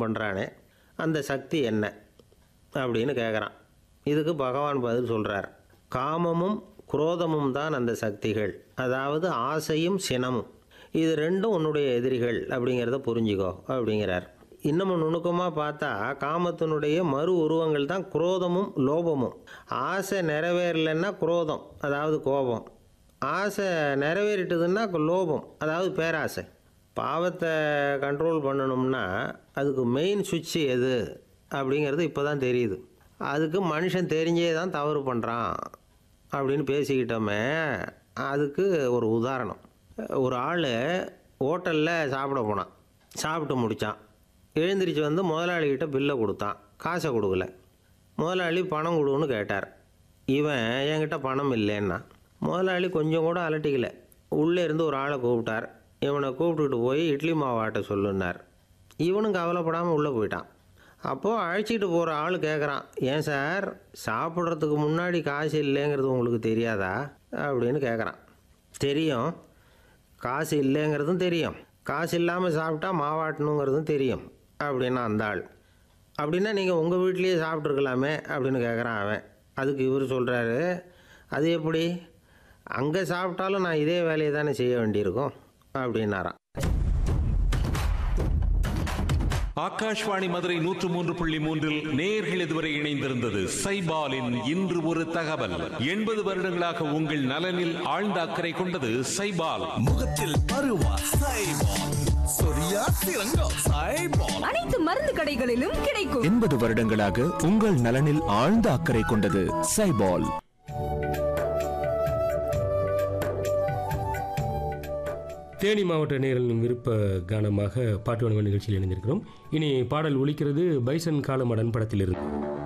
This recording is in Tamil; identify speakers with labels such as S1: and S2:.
S1: பண்ணுறானே அந்த சக்தி என்ன அப்படின்னு கேட்குறான் இதுக்கு பகவான் பதில் சொல்கிறார் காமமும் குரோதமும் தான் அந்த சக்திகள் அதாவது ஆசையும் சினமும் இது ரெண்டும் உன்னுடைய எதிரிகள் அப்படிங்கிறத புரிஞ்சுக்கோ அப்படிங்கிறார் இன்னமும் நுணுக்கமாக பார்த்தா காமத்தினுடைய மறு உருவங்கள் தான் குரோதமும் லோபமும் ஆசை நிறைவேறலைன்னா குரோதம் அதாவது கோபம் ஆசை நிறைவேறிட்டதுன்னா லோபம் அதாவது பேராசை பாவத்தை கண்ட்ரோல் பண்ணணும்னா அதுக்கு மெயின் சுவிட்ச் எது அப்படிங்கிறது இப்போ தான் தெரியுது அதுக்கு மனுஷன் தெரிஞ்சே தான் தவறு பண்ணுறான் அப்படின்னு பேசிக்கிட்டோமே அதுக்கு ஒரு உதாரணம் ஒரு ஆள் ஹோட்டலில் சாப்பிட போனான் சாப்பிட்டு முடித்தான் எழுந்திரிச்சு வந்து முதலாளிகிட்ட பில்லை கொடுத்தான் காசை கொடுக்கல முதலாளி பணம் கொடுன்னு கேட்டார் இவன் என்கிட்ட பணம் இல்லைன்னா முதலாளி கொஞ்சம் கூட அலட்டிக்கல உள்ளே இருந்து ஒரு ஆளை கூப்பிட்டார் இவனை கூப்பிட்டுட்டு போய் இட்லி மாவு ஆட்ட சொல்லுன்னார் இவனும் கவலைப்படாமல் உள்ளே போயிட்டான் அப்போது அழைச்சிட்டு போகிற ஆள் கேட்குறான் ஏன் சார் சாப்பிட்றதுக்கு முன்னாடி காசு இல்லைங்கிறது உங்களுக்கு தெரியாதா அப்படின்னு கேட்குறான் தெரியும் காசு இல்லைங்கிறதும் தெரியும் காசு இல்லாமல் சாப்பிட்டா மாவாட்டணுங்கிறதும் தெரியும் அப்படின்னா அந்த ஆள் அப்படின்னா நீங்கள் உங்கள் வீட்லேயே சாப்பிட்ருக்கலாமே அப்படின்னு கேட்குறான் அவன் அதுக்கு இவர் சொல்கிறாரு அது எப்படி அங்கே சாப்பிட்டாலும் நான் இதே வேலையை தானே செய்ய வேண்டியிருக்கும் அப்படின்னாராம்
S2: ஆகாஷ்வாணி மதுரை நூற்று மூன்று புள்ளி மூன்றில் நேர்கள் இதுவரை இணைந்திருந்தது சைபாலின் இன்று ஒரு தகவல் எண்பது வருடங்களாக உங்கள் நலனில் ஆழ்ந்த அக்கறை கொண்டது சைபால்
S3: முகத்தில் பருவா சைபால் சொரியா சிறங்கம் சைபால்
S4: அனைத்து மருந்து கடைகளிலும் கிடைக்கும்
S5: எண்பது வருடங்களாக உங்கள் நலனில் ஆழ்ந்த அக்கறை கொண்டது சைபால்
S6: தேனி மாவட்ட நேரலின் விருப்ப கானமாக பாட்டு வணங்க நிகழ்ச்சியில் இணைந்திருக்கிறோம் இனி பாடல் ஒலிக்கிறது பைசன் காலமடன் படத்திலிருந்து